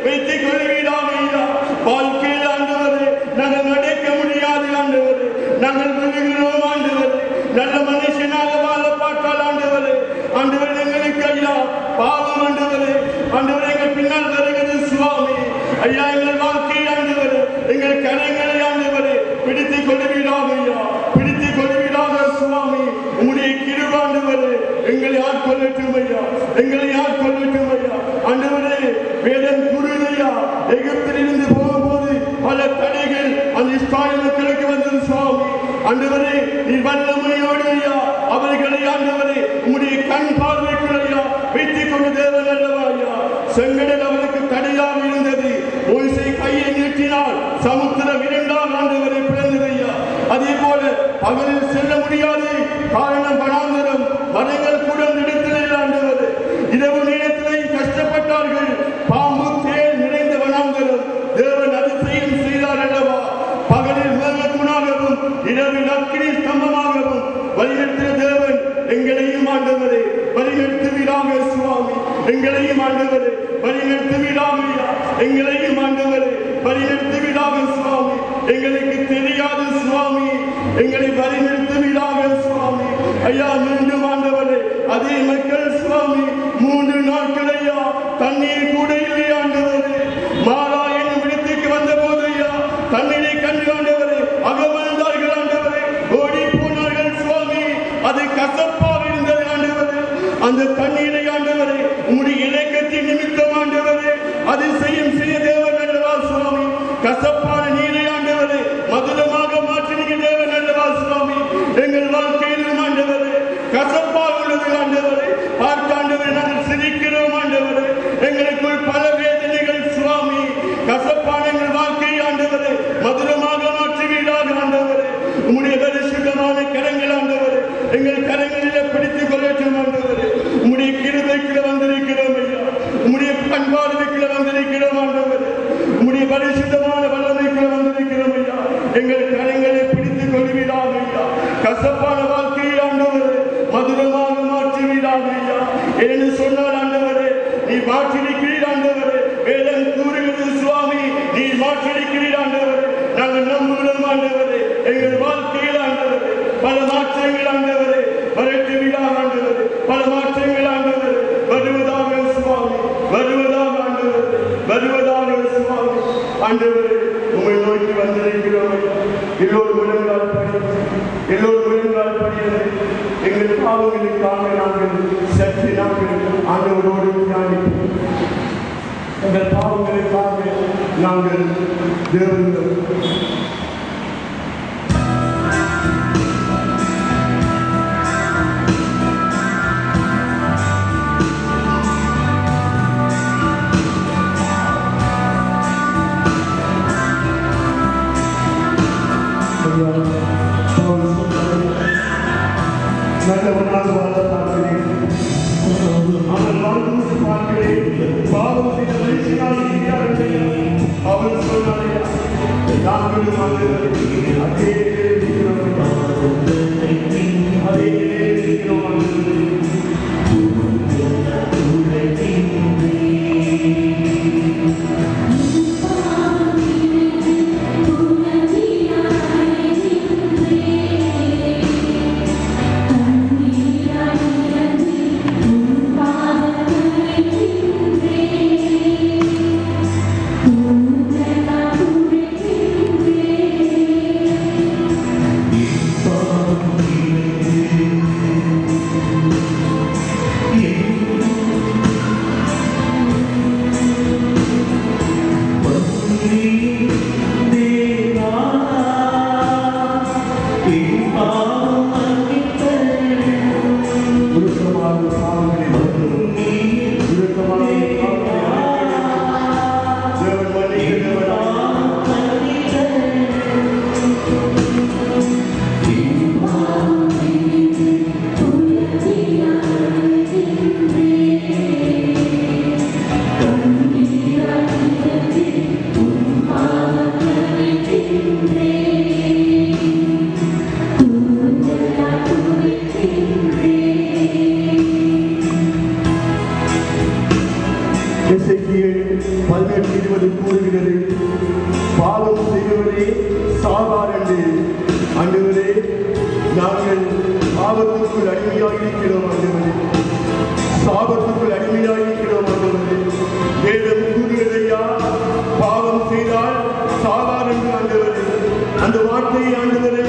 வைத்துக் கொள்வீராக ஐயா வாழ்க்கையில் ஆண்டவரே நாங்கள் நடக்க முடியாது ஆண்டவரே நாங்கள் விழுகிறோம் ஆண்டவரே நல்ல மனுஷனாக வாழ பார்த்தால் ஆண்டவரே ஆண்டவரே எங்களுக்கு ஐயா பாவம் ஆண்டவரே ஆண்டவரே எங்கள் பின்னால் வருகிறது சுவாமி ஐயா எங்கள் வாழ்க்கையில் ஆண்டவரே எங்கள் கரைகளை ஆண்டவரே பிடித்துக் கொள்வீராக ஐயா பிடித்துக் கொள்வீராக சுவாமி உம்முடைய கிருபாண்டவரே எங்களை ஆட்கொள்ளட்டும் ஐயா எங்களை ஆட்கொள்ளட்டும் ஐயா ஆண்டவரே வேதம் குருதையா எகிப்திலிருந்து போகும்போது பல தடைகள் அந்த இஸ்ராயல் மக்களுக்கு வந்தது சுவாமி ஆண்டவரே நீ வல்லமையோடு ஐயா அவர்களை ஆண்டவரே உம்முடைய கண் பார்வைக்குள் ஐயா வைத்துக் கொண்டு தேவன் அல்லவா ஐயா செங்கடல் அவருக்கு தடையாக இருந்தது மோசை கையை நீட்டினால் சமுத்திரம் இரண்டாம் ஆண்டவரை பிளந்தது ஐயா அதே போல பகலில் செல்ல முடியாது காரணம் வனாந்தரம் மரங்கள் கூட நிலத்தில் ஆண்டவர் இரவு நேரத்திலே கஷ்டப்பட்டார்கள் பாம்பு தேன் நிறைந்த வனாந்தரம் தேவன் அதிசயம் செய்தார் அல்லவா பகலில் மேகமுனாகவும் இரவில் அக்கினி ஸ்தம்பமாகவும் வழிநடத்திய தேவன் எங்களையும் ஆண்டவரே வழிநடத்துவீராக சுவாமி எங்களையும் ஆண்டவரே வழிநடத்துவீராக ஐயா. எங்களையும் ஆண்டவரே வழிநடத்துவீராக சுவாமி எங்களுக்கு தெரியாது சுவாமி எங்களை வழிநடத்துவீராக சுவாமி ஐயா மீண்டும் ஆண்டவரே அதே மக்கள் சுவாமி மூன்று நாட்கள் ஐயா தண்ணீர் கூட இல்லை ஆண்டவரே மாறா என்னும் இடத்துக்கு வந்த போது ஐயா தண்ணீரை கண்டு ஆண்டவரே அகமழ்ந்தார்கள் ஆண்டவரே ஓடி போனார்கள் சுவாமி அது கசப்பாக இருந்தது ஆண்டவரே அந்த தண்ணீரை ஆண்டவரே உம்முடைய இலக்கத்தின் நிமித்தம் ஆண்டவரே அதிசயம் செய்ய தேவன் அல்லவா சுவாமி கசப்பான நீரை ஆண்டவரே மதுரமாக மாற்றினீங்க தேவன் அல்லவா சுவாமி எங்கள் வாழ்க்கையிலும் ஆண்டவரே கசப்பாக உள்ளது ஆண்டவரே பார்க்க ஆண்டவரே நாங்கள் சிரிக்கிறோம் ஆண்டவரே எங்களுக்குள் பல வேதனைகள் சுவாமி கசப்பான எங்கள் வாழ்க்கை ஆண்டவரே மதுரமாக மாற்றுவீராக ஆண்டவரே உம்முடைய பரிசுத்தமான கரங்கள் ஆண்டவரே எங்கள் கரங்களிலே பிடித்துக் கொள்ளட்டும் ஆண்டவரே உம்முடைய கிருபைக்குள்ள வந்திருக்கிறோம் ஐயா உம்முடைய பண்பாடுக்குள்ள வந்திருக்கிறோம் ஆண்டவரே உம்முடைய பரிசுத்தமான வல்லமைக்குள்ள வந்திருக்கிறோம் ஐயா எங்கள் கரங்களை பிடித்துக் கொள்வீராக ஐயா கசப்பான வாழ்க்கையை ஆண்டவரே மதுரமாக மாற்றுவீராக ஐயா என்று சொன்னால் ஆண்டவரே நீ மாற்றிருக்கிறீர் ஆண்டவரே வேதம் கூறுகிறது சுவாமி நீ மாற்றிருக்கிறீர் ஆண்டவரே நாங்கள் நம்புகிறோம் ஆண்டவரே எங்கள் வாழ்க்கையில் ஆண்டவரே பல மாற்றங்கள் ஆண்டவரே வரட்டுவீராக ஆண்டவரே பல மாற்றங்கள் ஆண்டவரே வருவதாக சுவாமி வருவதாக ஆண்டவரே வருவதாக சுவாமி ஆண்டவரே உங்களை நோக்கி வந்திருக்கிறோம் ஐயா. எல்லோரும் முழங்கால் படி எல்லோரும் முழங்கால் படியது எங்கள் பாவங்களுக்காக நாங்கள் சற்று நாங்கள் ஆண்டவரோடு தியானிப்போம் எங்கள் பாவங்களுக்காக நாங்கள் தேவன் நல்லவனாக வாழ பார்க்கிறேன் அவன் வாழ்ந்து பார்க்கிறேன் பாவம் செய்த மனுஷனால் இருக்கிறார் ஐயா. அவன் சொன்னாரே நாங்களும் ஆண்டவரே, அதே இருக்கிறோம் ஐயா. அதே இருக்கிறோம் ஆண்டவரே. Thank நீதிமொழிகள் பதினெட்டு இருபது கூறுகிறது பாவம் செய்பவரே சாவார் என்று ஆண்டவரே நாங்கள் பாவத்துக்குள் அடிமையாக இருக்கிறோம் ஆண்டவரே சாபத்துக்குள் அடிமையாக இருக்கிறோம் ஆண்டவரே வேதம் கூறுகிறதையா பாவம் செய்தால் சாவார் என்று ஆண்டவரே அந்த வார்த்தையை ஆண்டவரே